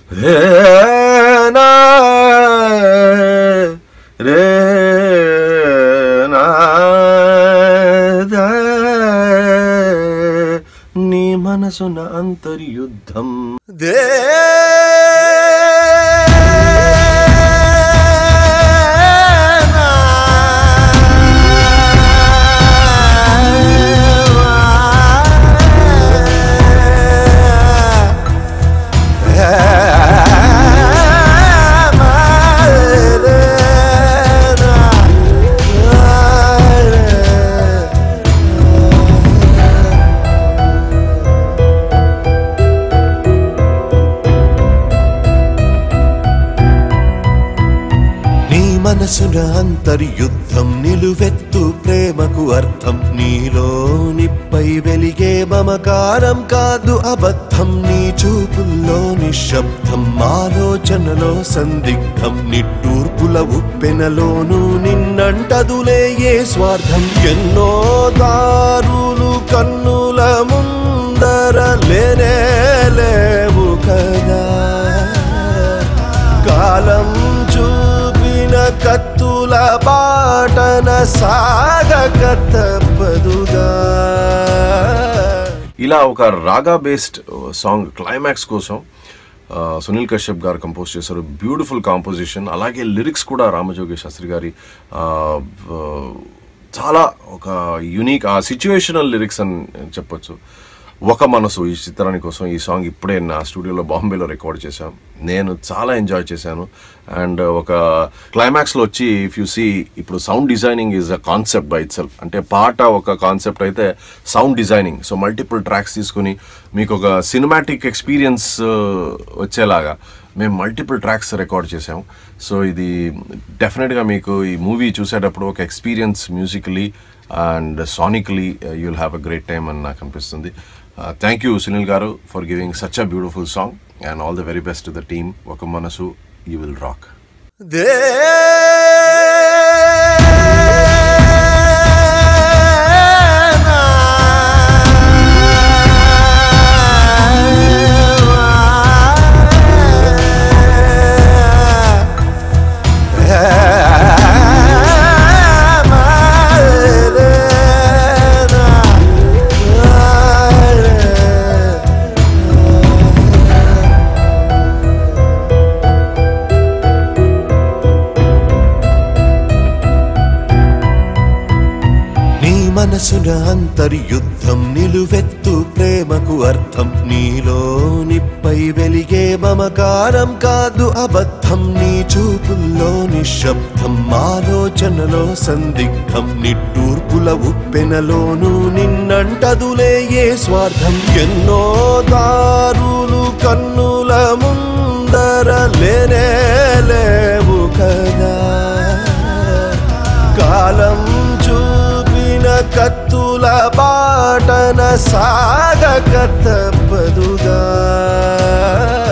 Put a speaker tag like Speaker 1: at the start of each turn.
Speaker 1: హే నా రే నా దా. నీ మనసున అంతర్యుద్ధం దే
Speaker 2: నీ మనసున అంతర్యుద్ధం నిలువెత్తు ప్రేమకు అర్థం నీలో నిప్పై వెలిగే మమకారం కాదు అబద్ధం నీ చూపుల్లో నిశ్శబ్దం ఆలోచనలో సందిగ్ధం నిట్టూర్పుల ఉప్పెనలోను నిన్నంటదులే ఏ స్వార్థం ఎన్నో దారులు కన్నుల ముందర లేనే లేవు కదా కాలం చూపిన కత్తుల బాటన సాగక తప్పదుగా
Speaker 1: ఇలా ఒక రాగా బేస్డ్ సాంగ్ క్లైమాక్స్ కోసం ఆ, సునీల్ కశ్యప్ గారు కంపోజ్ చేశారు బ్యూటిఫుల్ కాంపోజిషన్ అలాగే లిరిక్స్ కూడా రామజోగి శాస్త్రి గారి ఆ, ఆ, చాలా ఒక యునిక్ ఆ సిచ్యువేషనల్ లిరిక్స్ అని చెప్పొచ్చు ఒక మనసు ఈ చిత్రాని కోసం ఈ సాంగ్ ఇప్పుడే నా స్టూడియోలో బాంబేలో రికార్డ్ చేశాం నేను చాలా ఎంజాయ్ చేశాను అండ్ ఒక క్లైమాక్స్లో వచ్చి ఇఫ్ యు సీ ఇప్పుడు sound designing is a concept by itself అంటే పాట ఒక కాన్సెప్ట్ అయితే sound designing so multiple tracks తీసుకుని మీకు ఒక సినిమాటిక్ ఎక్స్పీరియన్స్ వచ్చేలాగా మేము మల్టిపుల్ ట్రాక్స్ రికార్డ్ చేసాం సో ఇది డెఫినెట్గా మీకు ఈ మూవీ చూసేటప్పుడు ఒక experience musically and sonically you'll have a great time అని నాకు అనిపిస్తుంది thank you Sunil garu for giving such a beautiful song and all the very best to the team Oka Manasu you will rock
Speaker 2: నీ మనసున అంతర్యుద్ధం నిలువెత్తు ప్రేమకు అర్థం నీలో నిప్పై వెలిగే మమకారం కాదు అబద్ధం నీ చూపుల్లో నిశ్శబ్దం ఆలోచనలో సందిగ్ధం నిట్టూర్పుల ఉప్పెనలోను నిన్నంటదులే ఏ స్వార్థం ఎన్నో దారులు కన్నుల ముందర లేనే లేవు కదా కాలం చూపిన కత్తుల బాటన సాగక తప్పదుగా